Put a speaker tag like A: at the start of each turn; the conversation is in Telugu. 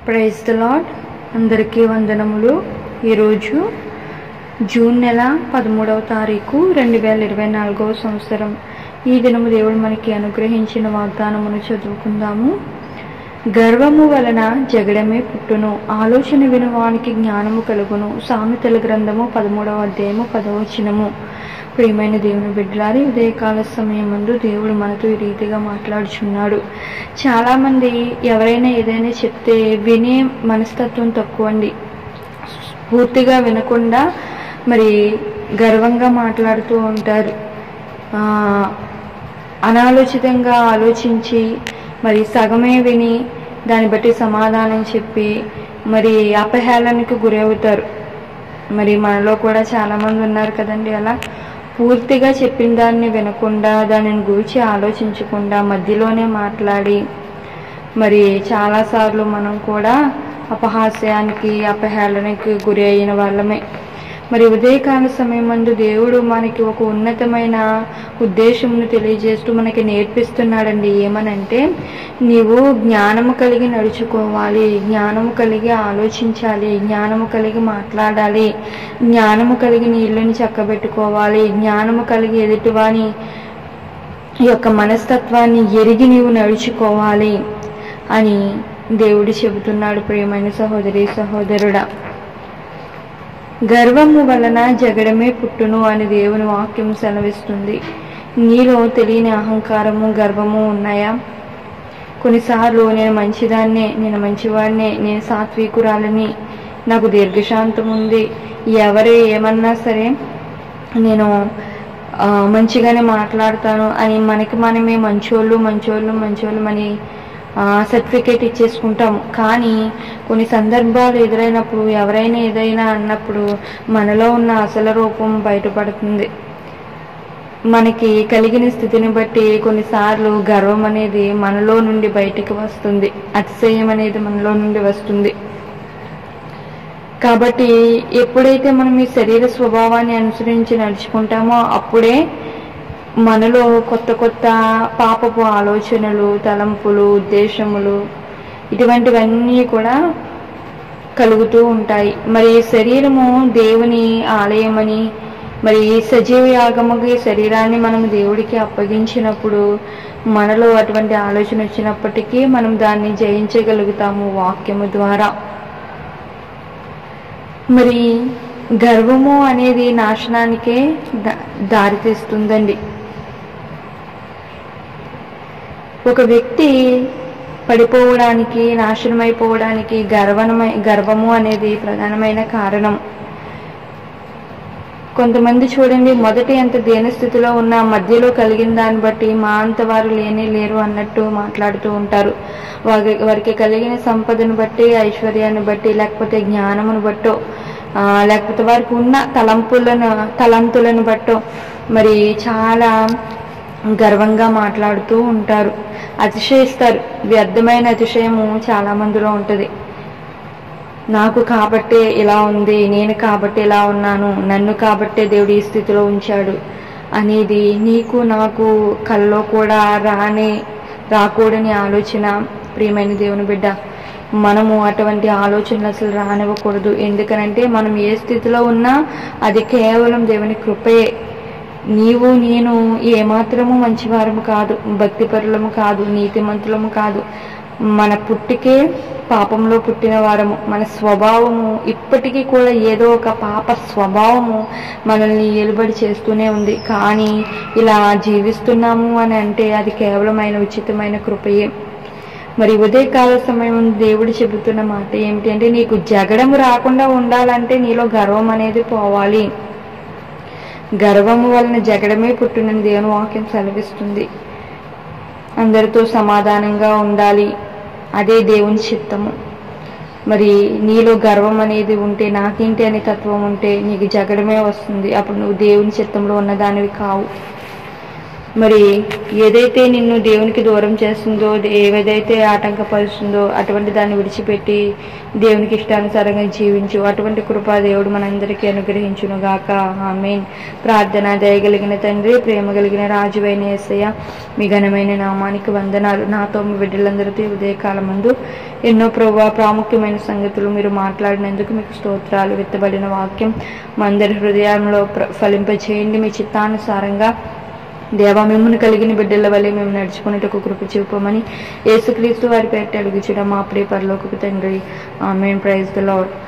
A: ప్రైజ్ ద లాడ్ అందరికీ వందనములు ఈరోజు జూన్ నెల పదమూడవ తారీఖు రెండు వేల ఇరవై నాలుగవ సంవత్సరం ఈ దినము దేవుడు మనకి అనుగ్రహించిన వాగ్దానమును చదువుకుందాము గర్వము వలన జగడమే పుట్టును ఆలోచన వినువానికి జ్ఞానము కలుగును సామెతల గ్రంథము పదమూడవ అధ్యాయము పదవచనము ప్రియమైన దేవుని బిడ్డలారి ఉదయకాల సమయం ముందు దేవుడు మనతో ఈ రీతిగా మాట్లాడుచున్నాడు చాలామంది ఎవరైనా ఏదైనా చెప్తే వినే మనస్తత్వం తక్కువ అండి పూర్తిగా వినకుండా మరి గర్వంగా మాట్లాడుతూ ఉంటారు ఆ, అనాలోచితంగా ఆలోచించి మరి సగమే విని దాన్ని బట్టి సమాధానం చెప్పి మరి అపహేళనకు గురవుతారు మరి మనలో కూడా చాలామంది ఉన్నారు కదండి అలా పూర్తిగా చెప్పిన దాన్ని వినకుండా దానిని గురించి ఆలోచించకుండా మధ్యలోనే మాట్లాడి మరి చాలాసార్లు మనం కూడా అపహాస్యానికి అపహేళనకి గురి అయిన వాళ్ళమే మరి ఉదయకాల సమయం మందు దేవుడు మనకి ఒక ఉన్నతమైన ఉద్దేశమును తెలియజేస్తూ మనకి నేర్పిస్తున్నాడండి ఏమనంటే నీవు జ్ఞానము కలిగి నడుచుకోవాలి జ్ఞానము కలిగి ఆలోచించాలి జ్ఞానము కలిగి మాట్లాడాలి జ్ఞానము కలిగి నీ ఇల్లుని చక్కబెట్టుకోవాలి జ్ఞానము కలిగి ఎదుటివాని యొక్క మనస్తత్వాన్ని ఎరిగి నీవు నడుచుకోవాలి అని దేవుడు చెబుతున్నాడు ప్రియమైన సహోదరి సహోదరుడా గర్వము వలన జగడమే పుట్టును అని దేవుని వాక్యం సెలవిస్తుంది నీలో తెలియని అహంకారము గర్వము ఉన్నాయా కొన్నిసార్లు నేను మంచిదాన్నే నేను మంచివాడినే నేను సాత్వికురాలని నాకు దీర్ఘశాంతం ఉంది ఎవరు ఏమన్నా సరే నేను ఆ, మంచిగానే మాట్లాడతాను అని మనకి మనమే మంచోళ్ళు మంచోళ్ళు మంచోళ్ళు అని సర్టిఫికేట్ ఇచ్చేసుకుంటాము కానీ కొన్ని సందర్భాలు ఎదురైనప్పుడు ఎవరైనా ఏదైనా అన్నప్పుడు మనలో ఉన్న అసలు రూపం బయటపడుతుంది మనకి కలిగిన స్థితిని బట్టి కొన్నిసార్లు గర్వం అనేది మనలో నుండి బయటికి వస్తుంది అతిశయం అనేది మనలో నుండి వస్తుంది కాబట్టి ఎప్పుడైతే మనం ఈ శరీర స్వభావాన్ని అనుసరించి నడుచుకుంటామో అప్పుడే మనలో కొత్త కొత్త పాపపు ఆలోచనలు తలంపులు ఉద్దేశములు ఇటువంటివన్నీ కూడా కలుగుతూ ఉంటాయి మరి శరీరము దేవుని ఆలయమని మరి సజీవ యాగముగా ఈ శరీరాన్ని మనం దేవుడికి అప్పగించినప్పుడు మనలో అటువంటి ఆలోచన వచ్చినప్పటికీ మనం దాన్ని జయించగలుగుతాము వాక్యము ద్వారా మరి గర్వము అనేది నాశనానికే దా- దారితీస్తుందండి ఒక వ్యక్తి పడిపోవడానికి నాశనమైపోవడానికి గర్వనమై గర్వము అనేది ప్రధానమైన కారణం కొంతమంది చూడండి మొదటి అంత దేనస్థితిలో ఉన్న మధ్యలో కలిగిన దాన్ని బట్టి మా అంత వారు లేనే లేరు అన్నట్టు మాట్లాడుతూ ఉంటారు వారి వారికి కలిగిన సంపదను బట్టి ఐశ్వర్యాన్ని బట్టి లేకపోతే జ్ఞానమును బట్టో ఆ, లేకపోతే వారికి ఉన్న తలంపులను తలంతులను బట్టో మరి చాలా గర్వంగా మాట్లాడుతూ ఉంటారు అతిశయిస్తారు వ్యర్థమైన అతిశయము చాలా మందిలో ఉంటుంది నాకు కాబట్టే ఇలా ఉంది నేను కాబట్టే ఇలా ఉన్నాను నన్ను కాబట్టే దేవుడు ఈ స్థితిలో ఉంచాడు అనేది నీకు నాకు కల్లో కూడా రానే రాకూడని ఆలోచన ప్రియమైన దేవుని బిడ్డ మనము అటువంటి ఆలోచనలు అసలు రానివ్వకూడదు ఎందుకనంటే మనం ఏ స్థితిలో ఉన్నా అది కేవలం దేవుని కృపయే నీవు నేను ఏమాత్రము మంచివారము కాదు భక్తిపరులము కాదు నీతిమంతులము కాదు మన పుట్టికే పాపంలో పుట్టిన వారము మన స్వభావము ఇప్పటికీ కూడా ఏదో ఒక పాప స్వభావము మనల్ని ఏలుబడి చేస్తూనే ఉంది కానీ ఇలా జీవిస్తున్నాము అని అంటే అది కేవలం ఆయన ఉచితమైన కృపయే మరి ఉదయకాల సమయం దేవుడు చెబుతున్న మాట ఏమిటి అంటే నీకు జగడము రాకుండా ఉండాలంటే నీలో గర్వం అనేది పోవాలి గర్వము వలన జగడమే పుట్టునని దేవుని వాక్యం సెలవిస్తుంది అందరితో సమాధానంగా ఉండాలి అదే దేవుని చిత్తము మరి నీలో గర్వం అనేది ఉంటే నాకేంటి అనే తత్వం ఉంటే నీకు జగడమే వస్తుంది అప్పుడు నువ్వు దేవుని చిత్తంలో ఉన్నదానివి కావు మరి ఏదైతే నిన్ను దేవునికి దూరం చేస్తుందో ఏదైతే ఆటంకపరుస్తుందో అటువంటి దాన్ని విడిచిపెట్టి దేవునికి ఇష్టానుసారంగా జీవించు అటువంటి కృపా దేవుడు మనందరికీ అనుగ్రహించును గాక ఆమెన్ ప్రార్థన దయగలిగిన తండ్రి ప్రేమ కలిగిన రాజువైన యేసయ్య మీ ఘనమైన నామానికి వందనాలు నాతో మీ బిడ్డలందరితో ఈ ఉదయకాలం ముందు ఎన్నో ప్రభావ ప్రాముఖ్యమైన సంగతులు మీరు మాట్లాడినందుకు మీకు స్తోత్రాలు విత్తబడిన వాక్యం మా అందరి హృదయంలో ప్ర- ఫలింపచేయండి మీ చిత్తానుసారంగా దేవా మిమ్మల్ని కలిగిన బిడ్డల వల్లే మేము నడుచుకునేటకు కృప చూపమని యేసుక్రీస్తు వారి పేరు అడుగుచుడ మా ప్రియ పరలోకపు తండ్రి ఆమెన్ ప్రైజ్ ద లాడ్